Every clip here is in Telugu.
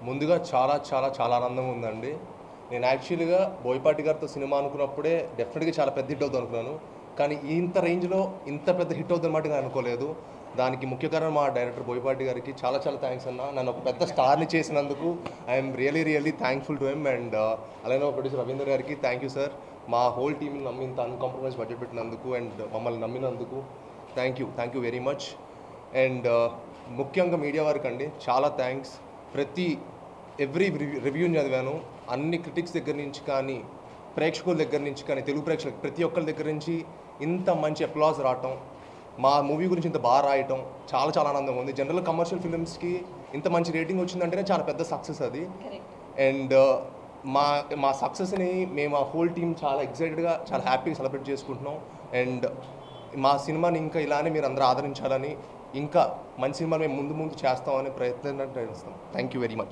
ముందుగా చాలా చాలా చాలా ఆనందంగా ఉందండి నేను యాక్చువల్గా బోయపాటి గారితో సినిమా అనుకున్నప్పుడే డెఫినెట్గా చాలా పెద్ద హిట్ అవుతుంది అనుకున్నాను కానీ ఇంత రేంజ్లో ఇంత పెద్ద హిట్ అవుతుంది మాట నేను అనుకోలేదు దానికి ముఖ్య కారణం మా డైరెక్టర్ బోయపాటి గారికి చాలా చాలా థ్యాంక్స్ అన్న నన్ను ఒక పెద్ద స్టార్ని చేసినందుకు I'm really really thankful to him and అలానే మా ప్రొడ్యూసర్ రవీందర్ గారికి థ్యాంక్ యూ సార్ మా హోల్ టీంని నమ్మి ఇంత అన్కాంప్రమైజ్ బడ్జెట్ పెట్టినందుకు అండ్ మమ్మల్ని నమ్మినందుకు thank you thank you very much and ముఖ్యంగా మీడియా వారికి అండి చాలా థ్యాంక్స్ ప్రతి ఎవ్రీ రివ్యూని చదివాను అన్ని క్రిటిక్స్ దగ్గర నుంచి కానీ ప్రేక్షకుల దగ్గర నుంచి కానీ తెలుగు ప్రేక్షకులు ప్రతి ఒక్కరి దగ్గర నుంచి ఇంత మంచి అప్లాజ్ రావటం మా మూవీ గురించి ఇంత బాగా రాయటం చాలా చాలా ఆనందంగా ఉంది జనరల్ కమర్షియల్ ఫిల్మ్స్కి ఇంత మంచి రేటింగ్ వచ్చిందంటేనే చాలా పెద్ద సక్సెస్ అది అండ్ మా మా సక్సెస్ని మేము ఆ హోల్ టీం చాలా ఎక్సైటెడ్గా చాలా హ్యాపీగా సెలబ్రేట్ చేసుకుంటున్నాం అండ్ మా సినిమాని ఇంకా ఇలానే మీరు అందరూ ఆదరించాలని ఇంకా మంచి సినిమాలు మేము ముందు ముందు చేస్తామని ప్రయత్నం చేస్తాం థ్యాంక్ యూ వెరీ మచ్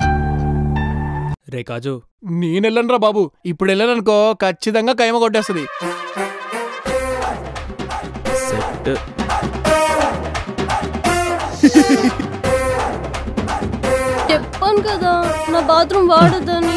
రే కాజు నేను వెళ్ళనురా బాబు ఇప్పుడు వెళ్ళాననుకో ఖచ్చితంగా కైమ కొట్టేస్తుంది సెట్ చెప్పాను కదా నా బాత్రూమ్ వాడొద్దని